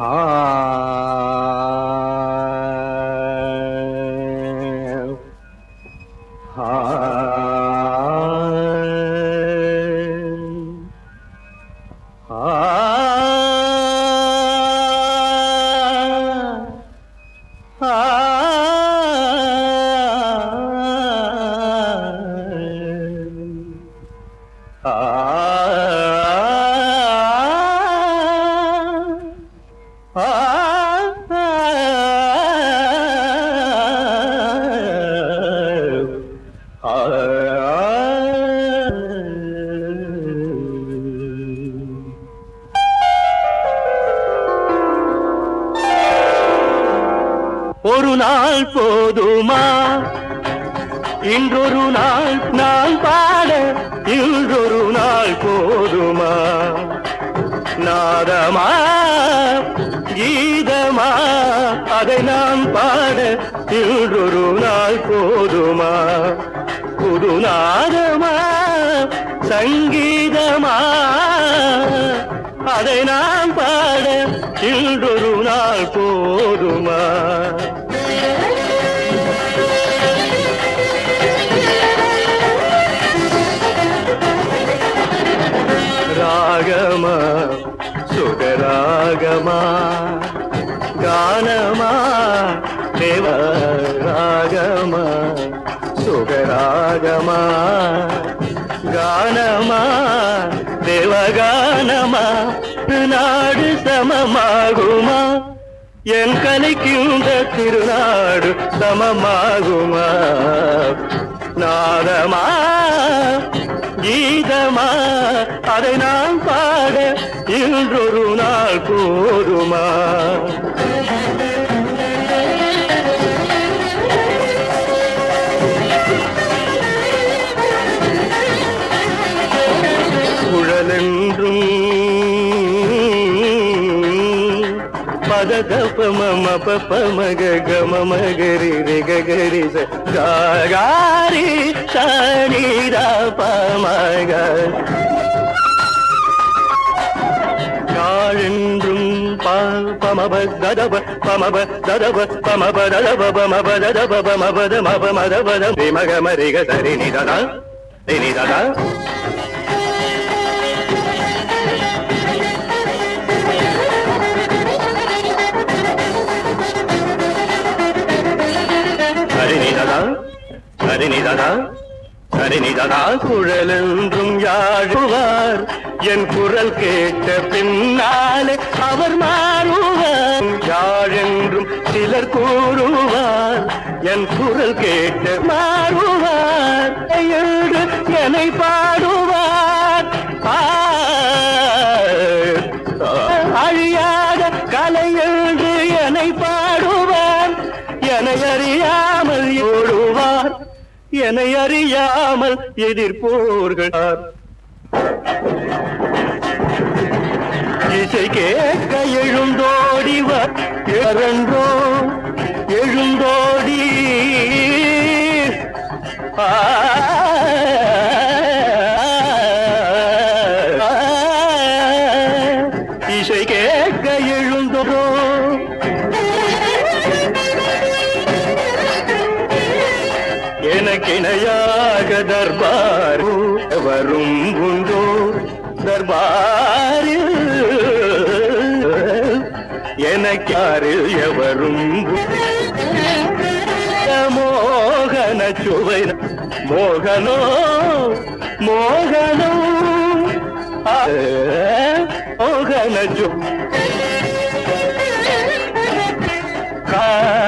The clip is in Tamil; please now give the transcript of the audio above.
ஒரு நாள் போதுமா இன்றொரு நாள் நான் பாட இன்றொரு நாள் போதுமா நாதமா கீதமா அதை நான் பாட இன்றொரு நாள் போதுமா புது நாதமா சங்கீதமா அதை நான் பாட இன்றொரு நாள் போதுமா ராகமா சுகராகமா கானமா தேவ ராகமா சுகராகமா கானமா தேவகானமா நாடு சமமாகுமா என் கலைக்கு இந்த திருநாடு சமமாகுமா நாதமா கீதமா அதை நான் பாட இன்றொரு நாள் போதுமா குழலென்றும் பததபம பமக கம மகரி ரிகரி சாரி சனிதா பமக யாழென்றும் பமப ததப பமப ததப பமப ததப பமப ததப பமபத மப மதபத விமக மரிக சரி நிததா நிததா சரிநிததா சரிநிததா சரிநிததா குழலென்றும் யாழுவார் என் குரல் கேட்ட பின்னாலே அவர் மாறுவார் யாழென்றும் சிலர் கூறுவார் என் குரல் கேட்ட மாறுவார் எழுது என்னை பாடுவார் ஆ, அழியாத கலை எழுது என்னை பாடுவார் என்னை அறியாமல் ஓடுவார் என்னை அறியாமல் எதிர்ப்போர்கள் இசை கேட்க எழுந்தோடிவர் இரண்டோ எழுந்தோடி ஆ, இசை கேட்க எழுந்தோ எனக்கிணையாக தர்பார் வரும் உண்டோ தர்பாரில் எனக்காரில் எவரும் மோகன சுவை மோகனோ மோகனோ ஆ, மோகன சு கா